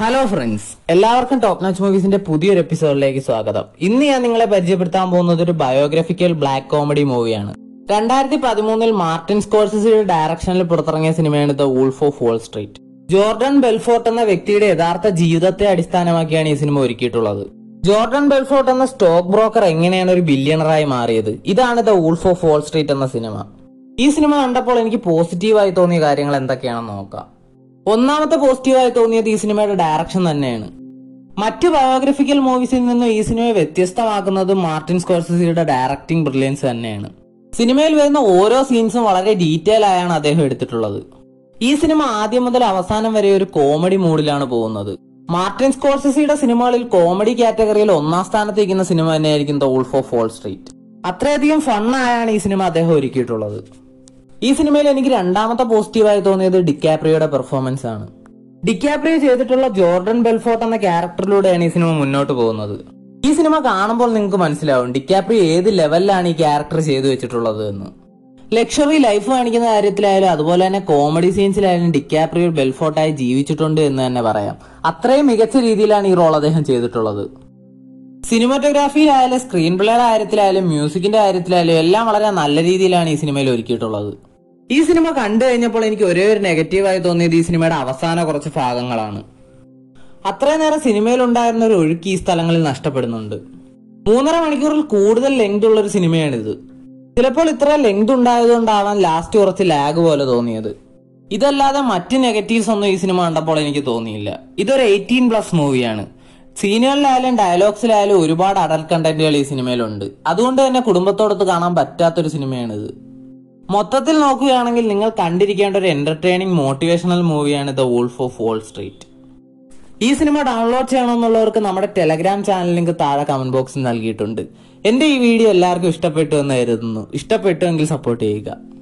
hello friends എല്ലാവർക്കും top notch മൂവീസിന്റെ പുതിയൊരു എപ്പിസോഡിലേക്ക് സ്വാഗതം ഇന്ന് ഞാൻ നിങ്ങളെ പരിചയപ്പെടുത്താൻ പോകുന്നത് ഒരു ബയോഗ്രഫിക്കൽ ബ്ലാക്ക് കോമഡി മൂവിയാണ് രണ്ടായിരത്തി പതിമൂന്നിൽ മാർട്ടിൻ സ്കോർസിയുടെ ഡയറക്ഷനിൽ പുറത്തിറങ്ങിയ സിനിമയാണ് the wolf of Wall Street Jordan Belfort എന്ന വ്യക്തിയുടെ യഥാർത്ഥ ജീവിതത്തെ അടിസ്ഥാനമാക്കിയാണ് ഈ സിനിമ ഒരുക്കിയിട്ടുള്ളത് ജോർഡൻ ബെൽഫോർട്ട് എന്ന സ്റ്റോക്ക് ബ്രോക്കർ എങ്ങനെയാണ് ഒരു ബില്യണറായി മാറിയത് ഇതാണ് the wolf of Wall Street എന്ന സിനിമ ഈ സിനിമ കണ്ടപ്പോൾ എനിക്ക് പോസിറ്റീവായി തോന്നിയ കാര്യങ്ങൾ എന്തൊക്കെയാണെന്ന് നോക്കാം ഒന്നാമത്തെ പോസിറ്റീവായി തോന്നിയത് ഈ സിനിമയുടെ ഡയറക്ഷൻ തന്നെയാണ് മറ്റ് ബയോഗ്രഫിക്കൽ മൂവീസിൽ നിന്നും ഈ സിനിമയെ വ്യത്യസ്തമാക്കുന്നത് മാർട്ടിൻ സ്കോർസിയുടെ ഡയറക്ടിംഗ് ബ്രില്യൻസ് തന്നെയാണ് സിനിമയിൽ വരുന്ന ഓരോ സീൻസും വളരെ ഡീറ്റെയിൽ ആയാണ് അദ്ദേഹം എടുത്തിട്ടുള്ളത് ഈ സിനിമ ആദ്യം മുതൽ അവസാനം വരെ ഒരു കോമഡി മൂഡിലാണ് പോകുന്നത് മാർട്ടിൻ സ്കോർസിയുടെ സിനിമകളിൽ കോമഡി കാറ്റഗറിയിൽ ഒന്നാം സ്ഥാനത്ത് ഇരിക്കുന്ന സിനിമ തന്നെയായിരിക്കും the wolf of Wall Street അത്രയധികം ഫണ്ണായാണ് ഈ സിനിമ അദ്ദേഹം ഒരുക്കിയിട്ടുള്ളത് ഈ സിനിമയിൽ എനിക്ക് രണ്ടാമത്തെ പോസിറ്റീവായി തോന്നിയത് ഡിക്കാപ്രിയുടെ പെർഫോമൻസ് ആണ് ഡിക്കാപ്രിയോ ചെയ്തിട്ടുള്ള ജോർഡൻ ബെൽഫോർട്ട് എന്ന ക്യാരക്ടറിലൂടെയാണ് ഈ സിനിമ മുന്നോട്ട് പോകുന്നത് ഈ സിനിമ കാണുമ്പോൾ നിങ്ങൾക്ക് മനസ്സിലാവും ഡിക്കാപ്രി ഏത് ലെവലിലാണ് ഈ ക്യാരക്ടർ ചെയ്തു വെച്ചിട്ടുള്ളത് എന്ന് ലക്ഷറി ലൈഫ് കാണിക്കുന്ന കാര്യത്തിലായാലും അതുപോലെ തന്നെ കോമഡി സീൻസിലായാലും ഡിക്കാപ്രിയോ ബെൽഫോർട്ടായി ജീവിച്ചിട്ടുണ്ട് എന്ന് തന്നെ പറയാം അത്രയും മികച്ച രീതിയിലാണ് ഈ റോൾ അദ്ദേഹം ചെയ്തിട്ടുള്ളത് സിനിമാറ്റോഗ്രാഫിയിലായാലും സ്ക്രീൻ പ്ലേയുടെ കാര്യത്തിലായാലും മ്യൂസിക്കിന്റെ കാര്യത്തിലായാലും എല്ലാം വളരെ നല്ല രീതിയിലാണ് ഈ സിനിമയിൽ ഒരുക്കിയിട്ടുള്ളത് ഈ സിനിമ കണ്ടു കഴിഞ്ഞപ്പോൾ എനിക്ക് ഒരേ ഒരു നെഗറ്റീവായി തോന്നിയത് ഈ സിനിമയുടെ അവസാന കുറച്ച് ഭാഗങ്ങളാണ് അത്രയും നേരം സിനിമയിൽ ഉണ്ടായിരുന്ന ഒരു ഒഴുക്ക് ഈ സ്ഥലങ്ങളിൽ നഷ്ടപ്പെടുന്നുണ്ട് മൂന്നര മണിക്കൂറിൽ കൂടുതൽ ലെങ്ത് ഉള്ള ഒരു സിനിമയാണിത് ചിലപ്പോൾ ഇത്ര ലെങ്ത് ഉണ്ടായതുകൊണ്ടാവാൻ ലാസ്റ്റ് കുറച്ച് ലാഗ് പോലെ തോന്നിയത് ഇതല്ലാതെ മറ്റ് നെഗറ്റീവ്സ് ഒന്നും ഈ സിനിമ കണ്ടപ്പോൾ എനിക്ക് തോന്നിയില്ല ഇതൊരു എയ്റ്റീൻ പ്ലസ് മൂവിയാണ് സീനുകളിലായാലും ഡയലോഗ്സിലായാലും ഒരുപാട് അഡൽട്ട് കണ്ടന്റുകൾ ഈ സിനിമയിലുണ്ട് അതുകൊണ്ട് തന്നെ കുടുംബത്തോടൊത്ത് കാണാൻ പറ്റാത്തൊരു സിനിമയാണിത് മൊത്തത്തിൽ നോക്കുകയാണെങ്കിൽ നിങ്ങൾ കണ്ടിരിക്കേണ്ട ഒരു എന്റർടൈനിങ് മോട്ടിവേഷണൽ മൂവിയാണ് the wolf of Wall Street ഈ സിനിമ ഡൗൺലോഡ് ചെയ്യണമെന്നുള്ളവർക്ക് നമ്മുടെ ടെലഗ്രാം ചാനൽ ലിങ്ക് താഴെ കമന്റ് ബോക്സിൽ നൽകിയിട്ടുണ്ട് എന്റെ ഈ വീഡിയോ എല്ലാവർക്കും ഇഷ്ടപ്പെട്ടു എന്ന് കരുതുന്നു ഇഷ്ടപ്പെട്ടുവെങ്കിൽ സപ്പോർട്ട് ചെയ്യുക